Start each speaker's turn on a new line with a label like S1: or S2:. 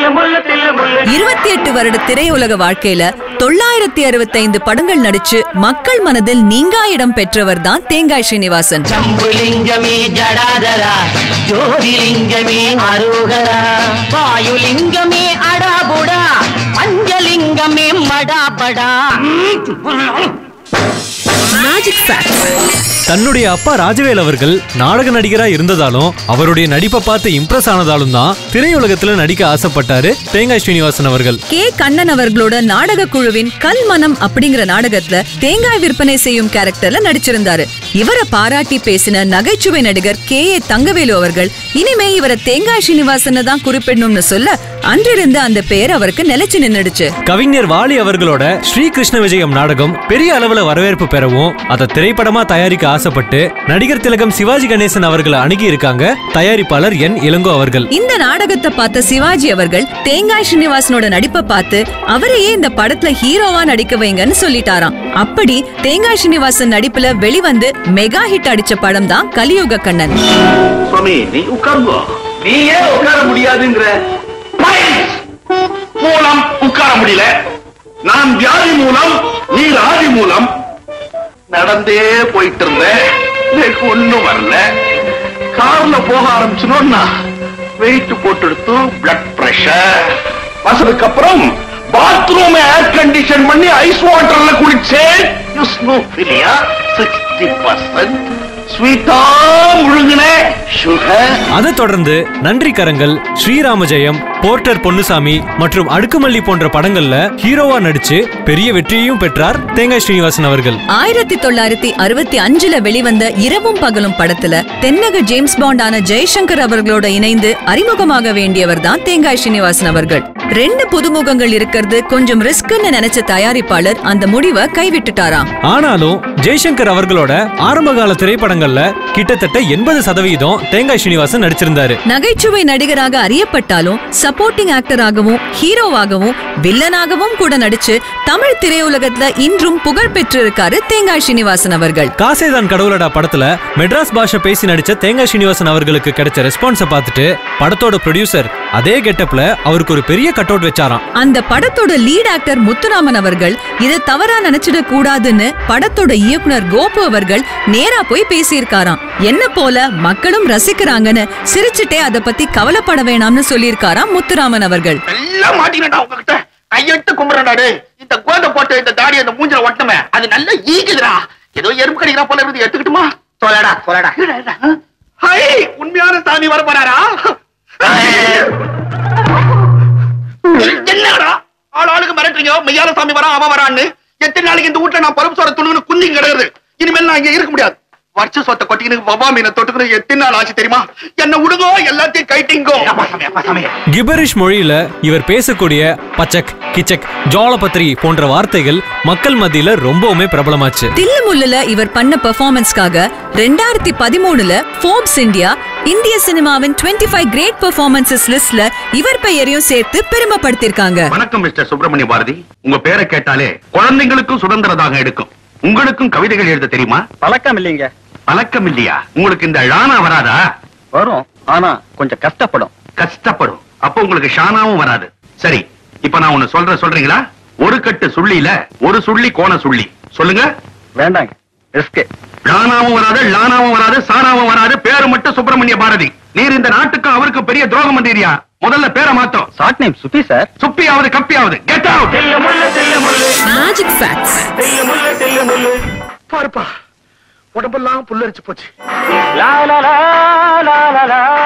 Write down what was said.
S1: இருபத்தி எட்டு வருட திரையுலக வாழ்க்கையில தொள்ளாயிரத்தி அறுபத்தைந்து படங்கள் நடிச்சு மக்கள் மனதில் நீங்கா இடம் பெற்றவர் தான் தேங்காய் ஸ்ரீனிவாசன்
S2: శంభులింగమే జడాదరా జ్యోతిలింగమే అరుగరా వాయులింగమే అడాబుడా పంచలింగమే మడాబడా
S1: மேஜிக் ஃபேக்ட்ஸ்
S3: தன்னுடைய அப்பா ராஜவேல் அவர்கள் நாடக நடிகரா இருந்ததாலும் அவருடைய நடிப்பை பார்த்து இம்ப்ரெஸ் ஆனதாலும் தான் திரையுலகத்துல நடிக்க ஆசைப்பட்டாரு தேங்காய் ஸ்ரீனிவாசன் அவர்கள்
S1: கே கண்ணன் அவர்களோட நாடக குழுவின் கல் மனம் அப்படிங்கிற நாடகத்துல தேங்காய் விற்பனை செய்யும் கேரக்டர்ல நடிச்சிருந்தாரு இவரை பாராட்டி பேசின நகைச்சுவை நடிகர் கே ஏ தங்கவேலு அவர்கள் இனிமே இவரை தேங்காய் ஸ்ரீனிவாசன் தான் குறிப்பிடணும்னு சொல்ல அன்றிருந்து அந்த பெயர் அவருக்கு நிலைச்சு நின்னுடுச்சு
S3: கவிஞர் வாலி அவர்களோட ஸ்ரீ கிருஷ்ண விஜயம் நாடகம் பெரிய அளவுல வரவேற்பு பெறவும் அதை திரைப்படமா தயாரிக்க ஆசைப்பட்டு நடிகர் திலகம் சிவாஜி கணேசன் அவர்களை அணுகி இருக்காங்க தயாரிப்பாளர் என் இளங்கோ அவர்கள்
S1: இந்த நாடகத்தை பார்த்த சிவாஜி அவர்கள் தேங்காய் ஸ்ரீனிவாசனோட நடிப்பை பார்த்து அவரையே இந்த படத்துல ஹீரோவா நடிக்க வைங்கன்னு சொல்லிட்டாராம் அப்படி தேங்காய் ஸ்ரீனிவாசன் நடிப்புல வெளிவந்து மெகா ஹிட் அடிச்ச படம் தான் கலியுக கண்ணன்
S4: சுவாமி நீ உட்கார்ந்தோ நீ ஏன் உட்கார முடியாதுங்கிற மைல்ஸ். மூலம் உட்கார முடியல நான் வியாதி மூலம் நீ ராதி மூலம் நடந்தே போயிட்டு இருந்தேன் எனக்கு ஒண்ணும் வரல கார்ல போக ஆரம்பிச்சோம்னா வெயிட் போட்டு எடுத்து பிளட் பிரஷர் வசதுக்கு அப்புறம் பாத்ரூம் ஏர் கண்டிஷன் பண்ணி ஐஸ் வாட்டர்ல குளிச்சேன் யூஸ்னோஃபிலியா சிக்ஸ்டி பர்சன்ட் ஸ்வீட்டா முழுங்கின சுகர்
S3: அதைத் தொடர்ந்து நன்றி கரங்கள் ஸ்ரீராம ஜெயம் போர்ட்டர் பொன்னுசாமி மற்றும் அடுக்குமல்லி போன்ற படங்கள்ல ஹீரோவா நடிச்சு பெரிய வெற்றியையும் பெற்றார் தேங்காய் ஸ்ரீனிவாசன் அவர்கள்
S1: ஆயிரத்தி தொள்ளாயிரத்தி அறுபத்தி அஞ்சுல வெளிவந்த இரவும் பகலும் படத்துல தென்னக ஜேம்ஸ் பாண்டான ஜெய்சங்கர் அவர்களோட இணைந்து அறிமுகமாக வேண்டியவர் தான் தேங்காய் ஸ்ரீனிவாசன் அவர்கள் ரெண்டு புதுமுகங்கள் இருக்கிறது கொஞ்சம் ரிஸ்க்னு நினைச்ச தயாரிப்பாளர் அந்த முடிவை கைவிட்டுட்டாராம்
S3: ஆனாலும் ஜெய்சங்கர் அவர்களோட ஆரம்பகால திரைப்படங்கள்ல கிட்டத்தட்ட எண்பது சதவீதம் தேங்காய் ஸ்ரீனிவாசன் நடிச்சிருந்தாரு
S1: நகைச்சுவை நடிகராக அறியப்பட்டாலும் சப்போர்ட்டிங் ஆக்டராகவும் ஹீரோவாகவும் வில்லனாகவும் கூட நடிச்சு தமிழ் திரையுலகத்துல இன்றும் புகழ் பெற்றிருக்காரு தேங்காய் ஸ்ரீனிவாசன் அவர்கள்
S3: காசேதான் கடவுளடா படத்துல மெட்ராஸ் பாஷை பேசி நடிச்ச தேங்காய் ஸ்ரீனிவாசன் அவர்களுக்கு கிடைச்ச ரெஸ்பான்ஸ பார்த்துட்டு படத்தோட ப்ரொடியூசர் அதே கெட்டப்ல அவருக்கு ஒரு பெரிய கட் அவுட் வச்சாராம்
S1: அந்த படத்தோட லீட் ஆக்டர் முத்துராமன் அவர்கள் இதை தவறா நினைச்சிடக் கூடாதுன்னு படத்தோட இயக்குனர் கோபு அவர்கள் நேரா போய் பேசியிருக்காராம் என்ன போல மக்களும் ரசிக்கிறாங்கன்னு சிரிச்சுட்டே அத பத்தி கவலைப்பட வேணாம்னு சொல்லியிருக்காராம் முத்துராமன் அவர்கள்
S4: எல்லாம் மாட்டினடா உங்ககிட்ட கையெடுத்து கும்பிடுறா டேய் இந்த கோதை போட்டு இந்த தாடி அந்த மூஞ்சில ஒட்டமே அது நல்லா ஈக்குதுடா ஏதோ எறும்பு கடிக்கிறா போல இருந்து எடுத்துக்கிட்டுமா சொல்லடா சொல்லடா ஹை உண்மையான சாமி வர போறாரா என்னடா ஆள் ஆளுக்கு மிரட்டுறீங்க மெய்யால சாமி வரா அவன் வரான்னு எத்தனை நாளைக்கு இந்த வீட்டுல நான் பருப்பு சோற துணுன்னு குந்திங்க கிடக்குது இனிமேல் நான் இங்க இருக்க முடியாது வருஷ சொத்தை கொட்டிக்கின்னு வவா மீனை தொட்டுக்கணும் எத்தனை நாள் ஆச்சு தெரியுமா என்ன விடுங்கோ எல்லாத்தையும் கைட்டிங்கோ
S3: கிபரிஷ் மொழியில இவர் பேசக்கூடிய பச்சக் கிச்சக் ஜோளபத்திரி போன்ற வார்த்தைகள் மக்கள் மத்தியில ரொம்பவுமே பிரபலமாச்சு
S1: தில்லுமுல்லுல இவர் பண்ண பெர்ஃபார்மன்ஸ்க்காக ரெண்டாயிரத்தி பதிமூணுல ஃபோர்ப்ஸ் இந்தியா இந்திய சினிமாவின் 25 ஃபைவ் கிரேட் பெர்ஃபார்மன்சஸ் லிஸ்ட்ல இவர் பெயரையும் சேர்த்து பெருமைப்படுத்திருக்காங்க
S4: வணக்கம் மிஸ்டர் சுப்பிரமணிய பாரதி உங்க பேரை கேட்டாலே குழந்தைங்களுக்கும் சுதந்திர தாகம் எடுக்கும் உங்களுக்கும் கவிதைகள் எழுத தெரியுமா
S5: பழக்கம் இல்லைங்க
S4: பழக்கம் இல்லையா உங்களுக்கு இந்த ழானா வராதா
S5: வரும் ஆனா கொஞ்சம் கஷ்டப்படும்
S4: கஷ்டப்படும் அப்ப உங்களுக்கு ஷானாவும் வராது சரி இப்ப நான் ஒண்ணு சொல்ற சொல்றீங்களா ஒரு கட்டு சுள்ளியில ஒரு சுள்ளி கோண சுள்ளி சொல்லுங்க
S5: வேண்டாங்க ரிஸ்க்
S4: லானாவும் வராது லானாவும் வராது சானாவும் வராது பேரு மட்டும் சுப்பிரமணிய பாரதி நீர் இந்த நாட்டுக்கும் அவருக்கு பெரிய துரோகம் பண்றீரியா முதல்ல பேரை மாத்தோம்
S5: ஷார்ட் நேம் சுபி சார்
S4: சுப்பியாவது கப்பியாவது கெட் அவுட்
S1: மேஜிக் ஃபேக்ட்ஸ்
S4: பாருப்பா உடம்பெல்லாம் புல்லரிச்சு போச்சு
S2: லா லா லா லா லா லா